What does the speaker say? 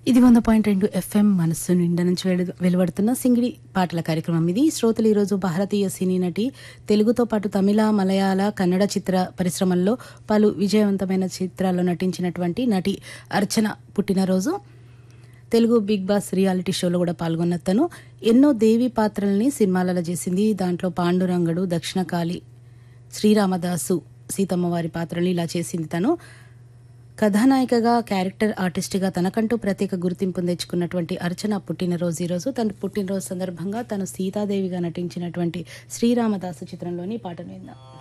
ఇది వంద పాయింట్ రెండు ఎఫ్ఎం మనస్సు నిండా నుంచి వెలు- వెలువడుతున్న సింగిడి పాటల కార్యక్రమం ఇది శ్రోతలు ఈరోజు భారతీయ సినీ నటి తెలుగుతో పాటు తమిళ మలయాళ కన్నడ చిత్ర పరిశ్రమల్లో పలు విజయవంతమైన చిత్రాల్లో నటించినటువంటి నటి అర్చన పుట్టినరోజు తెలుగు బిగ్ బాస్ రియాలిటీ షోలో కూడా పాల్గొన్న తను ఎన్నో దేవి పాత్రల్ని సినిమాలలో చేసింది దాంట్లో పాండురంగడు దక్షిణకాళి శ్రీరామదాసు సీతమ్మ వారి పాత్రలు ఇలా చేసింది తను కథానాయికగా క్యారెక్టర్ ఆర్టిస్ట్గా తనకంటూ ప్రత్యేక గుర్తింపు తెచ్చుకున్నటువంటి అర్చన పుట్టినరోజు ఈరోజు తన పుట్టినరోజు సందర్భంగా తను సీతాదేవిగా నటించినటువంటి శ్రీరామదాసు చిత్రంలోని పాటను విందాం